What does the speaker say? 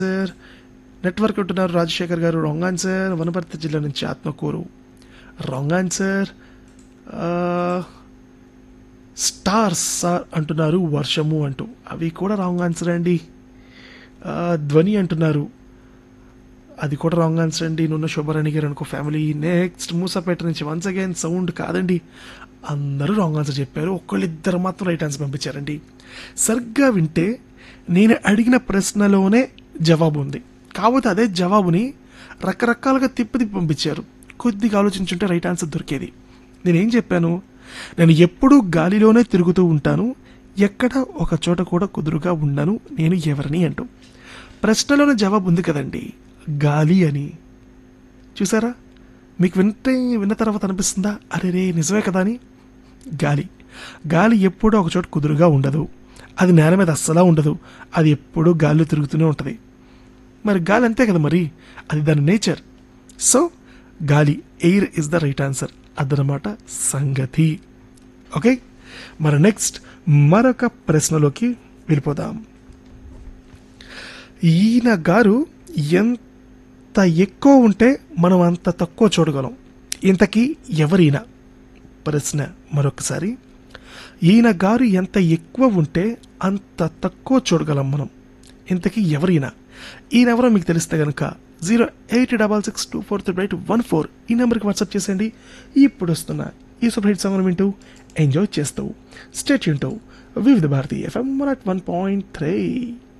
sir network ఉంటున్నారు రాజశేఖర్ గారు wrong answer Wanaparthy జిల్లా నుంచి Atmakur wrong answer stars sir అంటున్నారు వర్షము అంటూ అవి కూడా రాంగ్ ఆన్సర్ అండి ఆ, ధ్వని అంటున్నారు అది కూడా రాంగ్ ఆన్సర్ అండి నున్న శుభరాణి గారు అనుకో ఫ్యామిలీ నెక్స్ట్ మూసాపేట నుంచి వన్స్ అగైన్ సౌండ్ కాదండి అందరూ రాంగ్ ఆన్సర్ చెప్పారు ఒక్కళ్ళిద్దరు మాత్రం రైట్ ఆన్సర్ పంపించారండి సరిగ్గా వింటే నేను అడిగిన ప్రశ్నలోనే జవాబు ఉంది కాకపోతే అదే జవాబుని రకరకాలుగా తిప్పి తిప్పి పంపించారు కొద్దిగా ఆలోచించుంటే రైట్ ఆన్సర్ దొరికేది నేనేం చెప్పాను నేను ఎప్పుడూ గాలిలోనే తిరుగుతూ ఉంటాను ఎక్కడ ఒక చోట కూడా కుదురుగా ఉండను నేను ఎవరిని అంటూ ప్రశ్నలోనే జవాబు ఉంది కదండి గాలి అని చూసారా మీకు వింటే విన్న తర్వాత అనిపిస్తుందా అరే రే నిజమే కదా అని గాలి గాలి ఎప్పుడూ ఒక చోట కుదురుగా ఉండదు అది నేల మీద అస్సలా ఉండదు అది ఎప్పుడూ గాలిలో తిరుగుతూనే ఉంటుంది మరి గాలి అంతే కదా మరి అది దాని నేచర్ సో గాలి air is the right answer అదనమాట సంగతి ఓకే మరి నెక్స్ట్ మరొక ప్రశ్నలోకి వెళ్ళిపోదాం ఈయన గారు ఎంత ఎక్కువ ఉంటే మనం అంత తక్కువ చూడగలం ఇంతకీ ఎవరైనా ప్రశ్న మరొకసారి ఈయన గారు ఎంత ఎక్కువ ఉంటే అంత తక్కువ చూడగలం మనం ఇంతకీ ఎవరైనా ఈయనెవరో మీకు తెలిస్తే కనుక zero eight double six two four three eight one four ఈ నెంబర్కి వాట్సాప్ చేసేయండి ఇప్పుడు వస్తున్న ఈ సూపర్ హిట్ సాంగ్ వింటూ ఎంజాయ్ చేస్తూ స్టేట్ వింటూ Vividh Bharati FM one at one point three